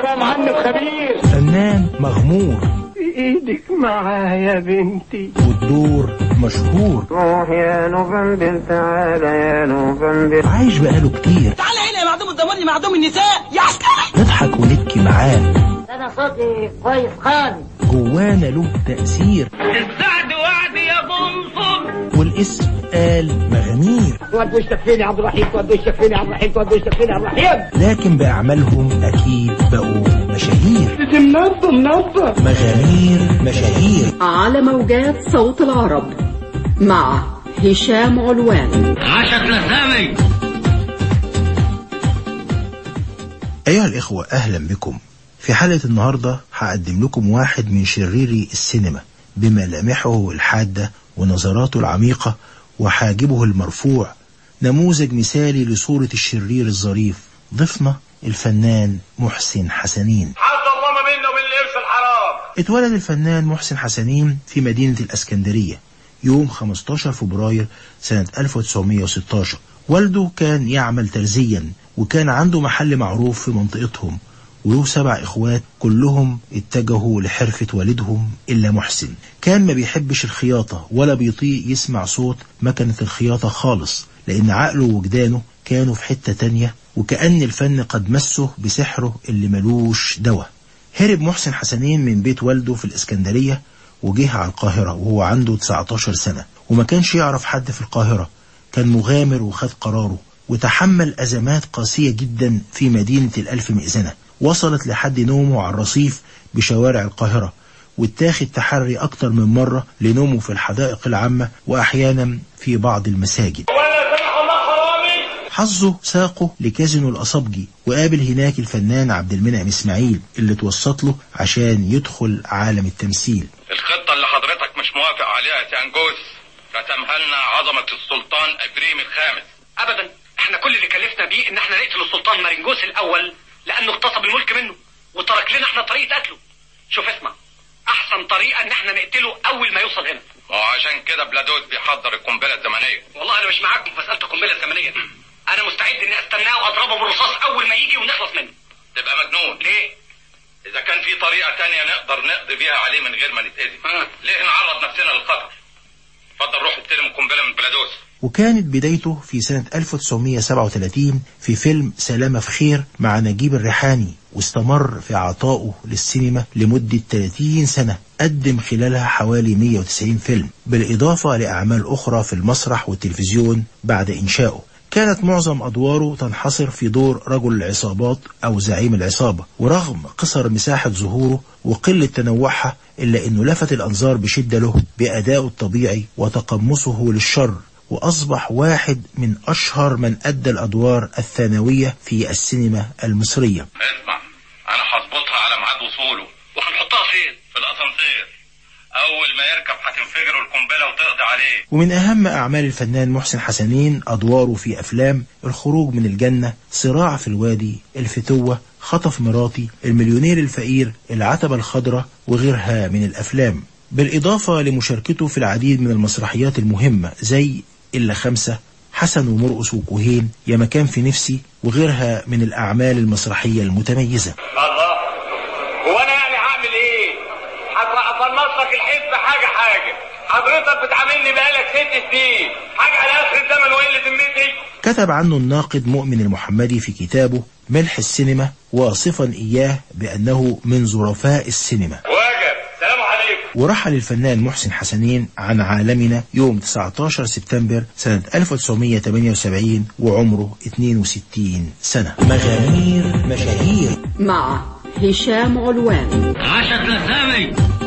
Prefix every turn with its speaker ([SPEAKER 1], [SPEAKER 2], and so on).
[SPEAKER 1] يا معلم خبير
[SPEAKER 2] فنان مغمور
[SPEAKER 1] ايدك معايا يا بنتي
[SPEAKER 2] والدور مشهور
[SPEAKER 1] روح يا نوفمبر تعالى يا نوفمبر
[SPEAKER 2] عايش بقاله كتير
[SPEAKER 3] تعال هنا يا معدوم الدمار معدوم النساء يا عسكري
[SPEAKER 2] نضحك ونبكي معاه
[SPEAKER 4] انا صوتي كويس خالص
[SPEAKER 2] جوانا له تأثير
[SPEAKER 3] السعد وعد يا بنصر
[SPEAKER 2] والاسم قال مغامير
[SPEAKER 1] تودوا الشفيني عبد الرحيم تودوا الشفيني عبد الرحيم تودوا الشفيني عبد الرحيم
[SPEAKER 2] لكن بأعمالهم أكيد بقوا مشاهير
[SPEAKER 1] منظم منظم
[SPEAKER 2] مغامير مشاهير
[SPEAKER 5] على موجات صوت العرب مع هشام علوان
[SPEAKER 3] عشق لسامي
[SPEAKER 2] أيها الإخوة أهلا بكم في حلقة النهاردة هقدم لكم واحد من شريري السينما بملامحه الحادة ونظراته العميقة وحاجبه المرفوع نموذج مثالي لصورة الشرير الظريف ضيفنا الفنان محسن حسنين
[SPEAKER 6] حد الله ما بيننا وبين القرش الحرام
[SPEAKER 2] اتولد الفنان محسن حسنين في مدينة الأسكندرية يوم 15 فبراير سنة 1916 والده كان يعمل ترزيا وكان عنده محل معروف في منطقتهم وله سبع إخوات كلهم اتجهوا لحرفة والدهم إلا محسن كان ما بيحبش الخياطة ولا بيطيق يسمع صوت مكنة الخياطة خالص لأن عقله ووجدانه كانوا في حتة تانية وكأن الفن قد مسه بسحره اللي ملوش دواء هرب محسن حسنين من بيت والده في الإسكندرية وجه على القاهرة وهو عنده 19 سنة وما كانش يعرف حد في القاهرة كان مغامر وخد قراره وتحمل أزمات قاسية جدا في مدينة الألف مئذنة وصلت لحد نومه على الرصيف بشوارع القاهرة واتاخد تحري أكتر من مرة لنومه في الحدائق العامة وأحيانا في بعض المساجد
[SPEAKER 6] ولا سمح الله حرامي
[SPEAKER 2] حظه ساقه لكازينو الأصبجي وقابل هناك الفنان عبد المنعم إسماعيل اللي توسط له عشان يدخل عالم التمثيل
[SPEAKER 6] الخطة اللي حضرتك مش موافق عليها يا سانجوس رسمها لنا عظمة السلطان ابريم الخامس
[SPEAKER 7] ابدا احنا كل اللي كلفنا بيه ان احنا نقتل السلطان مارنجوس الاول لانه اغتصب الملك منه وترك لنا احنا طريقه قتله شوف اسمع احسن طريقه ان احنا نقتله اول ما يوصل هنا
[SPEAKER 6] وعشان كده بلادوس بيحضر القنبلة الزمنية
[SPEAKER 7] والله انا مش معاكم في مساله القنبله الزمنيه دي انا مستعد اني استناه واضربه بالرصاص اول ما يجي ونخلص منه
[SPEAKER 6] تبقى مجنون
[SPEAKER 7] ليه
[SPEAKER 6] إذا كان في طريقة تانية نقدر نقضي بيها عليه من غير ما نتأذي
[SPEAKER 7] آه.
[SPEAKER 6] ليه نعرض نفسنا للخطر اتفضل روح استلم القنبلة من بلادوس
[SPEAKER 2] وكانت بدايته في سنة 1937 في فيلم سلامة في خير مع نجيب الريحاني واستمر في عطائه للسينما لمدة 30 سنة قدم خلالها حوالي 190 فيلم بالإضافة لأعمال أخرى في المسرح والتلفزيون بعد إنشائه كانت معظم أدواره تنحصر في دور رجل العصابات أو زعيم العصابة ورغم قصر مساحة ظهوره وقلة تنوعها إلا أنه لفت الأنظار بشدة له بأدائه الطبيعي وتقمصه للشر وأصبح واحد من أشهر من أدى الأدوار الثانوية في السينما المصرية
[SPEAKER 6] اسمع أنا هظبطها على ميعاد وصوله
[SPEAKER 7] وهنحطها فين
[SPEAKER 6] في الأسانسير أول ما يركب هتنفجر القنبلة وتقضي عليه
[SPEAKER 2] ومن أهم أعمال الفنان محسن حسنين أدواره في أفلام الخروج من الجنة صراع في الوادي الفتوة خطف مراتي المليونير الفقير العتبة الخضراء وغيرها من الأفلام بالإضافة لمشاركته في العديد من المسرحيات المهمة زي إلا خمسة حسن ومرقص وكوهين يا مكان في نفسي وغيرها من الأعمال المسرحية المتميزة
[SPEAKER 6] الله هو أنا يعني هعمل إيه؟ هفنص لك الحيط بحاجة حاجة حضرتك بتعاملني بقالك ست سنين حاجة على آخر الزمن وإيه اللي ذمتي؟
[SPEAKER 2] كتب عنه الناقد مؤمن المحمدي في كتابه ملح السينما واصفا إياه بأنه من ظرفاء السينما
[SPEAKER 6] واجب سلام عليكم
[SPEAKER 2] ورحل الفنان محسن حسنين عن عالمنا يوم 19 سبتمبر سنة 1978 وعمره 62 سنة مغامير مشاهير
[SPEAKER 5] مع هشام علوان
[SPEAKER 3] عشق لسامي